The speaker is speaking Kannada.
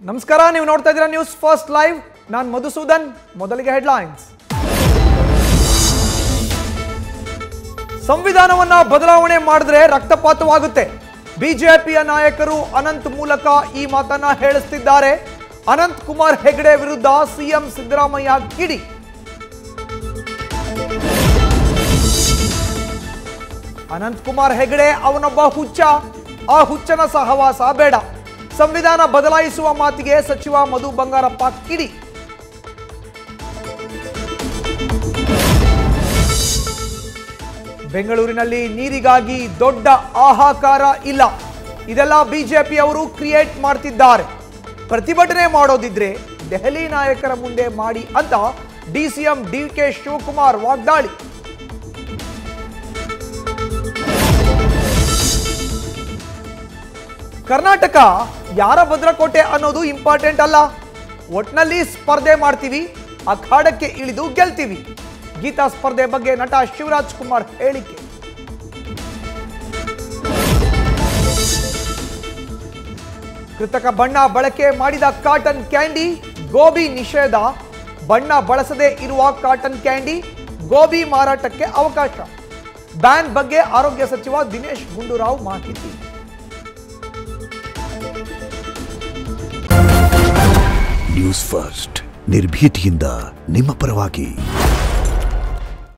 ನಮಸ್ಕಾರ ನೀವು ನೋಡ್ತಾ ಇದ್ದೀರಾ ನ್ಯೂಸ್ ಫಸ್ಟ್ ಲೈವ್ ನಾನು ಮಧುಸೂದನ್ ಮೊದಲಿಗೆ ಹೆಡ್ಲೈನ್ಸ್ ಸಂವಿಧಾನವನ್ನ ಬದಲಾವಣೆ ಮಾಡಿದ್ರೆ ರಕ್ತಪಾತವಾಗುತ್ತೆ ಬಿಜೆಪಿಯ ನಾಯಕರು ಅನಂತ್ ಮೂಲಕ ಈ ಮಾತನ್ನ ಹೇಳಿಸ್ತಿದ್ದಾರೆ ಅನಂತ್ ಕುಮಾರ್ ಹೆಗಡೆ ವಿರುದ್ಧ ಸಿಎಂ ಸಿದ್ದರಾಮಯ್ಯ ಕಿಡಿ ಅನಂತ್ ಕುಮಾರ್ ಹೆಗಡೆ ಅವನೊಬ್ಬ ಹುಚ್ಚ ಆ ಹುಚ್ಚನ ಸಹವಾಸ ಬೇಡ ಸಂವಿಧಾನ ಬದಲಾಯಿಸುವ ಮಾತಿಗೆ ಸಚಿವ ಮಧು ಬಂಗಾರಪ್ಪ ಕಿಡಿ ಬೆಂಗಳೂರಿನಲ್ಲಿ ನೀರಿಗಾಗಿ ದೊಡ್ಡ ಹಾಹಾಕಾರ ಇಲ್ಲ ಇದೆಲ್ಲ ಬಿಜೆಪಿಯವರು ಕ್ರಿಯೇಟ್ ಮಾಡ್ತಿದ್ದಾರೆ ಪ್ರತಿಭಟನೆ ಮಾಡೋದಿದ್ರೆ ದೆಹಲಿ ನಾಯಕರ ಮುಂದೆ ಮಾಡಿ ಅಂತ ಡಿಸಿಎಂ ಡಿ ಕೆ ಶಿವಕುಮಾರ್ ವಾಗ್ದಾಳಿ ಕರ್ನಾಟಕ ಯಾರ ಭದ್ರಕೋಟೆ ಅನ್ನೋದು ಇಂಪಾರ್ಟೆಂಟ್ ಅಲ್ಲ ಒಟ್ನಲ್ಲಿ ಸ್ಪರ್ಧೆ ಮಾಡ್ತೀವಿ ಅಖಾಡಕ್ಕೆ ಇಳಿದು ಗೆಲ್ತೀವಿ ಗೀತಾ ಸ್ಪರ್ಧೆ ಬಗ್ಗೆ ನಟ ಶಿವರಾಜ್ ಕುಮಾರ್ ಹೇಳಿಕೆ ಕೃತಕ ಬಣ್ಣ ಬಳಕೆ ಮಾಡಿದ ಕಾಟನ್ ಕ್ಯಾಂಡಿ ಗೋಬಿ ನಿಷೇಧ ಬಣ್ಣ ಬಳಸದೇ ಇರುವ ಕಾಟನ್ ಕ್ಯಾಂಡಿ ಗೋಬಿ ಮಾರಾಟಕ್ಕೆ ಅವಕಾಶ ಬ್ಯಾನ್ ಬಗ್ಗೆ ಆರೋಗ್ಯ ಸಚಿವ ದಿನೇಶ್ ಗುಂಡೂರಾವ್ ಮಾಹಿತಿ ನ್ಯೂಸ್ ಫಸ್ಟ್ ನಿರ್ಭೀತಿಯಿಂದ ನಿಮ್ಮ ಪರವಾಗಿ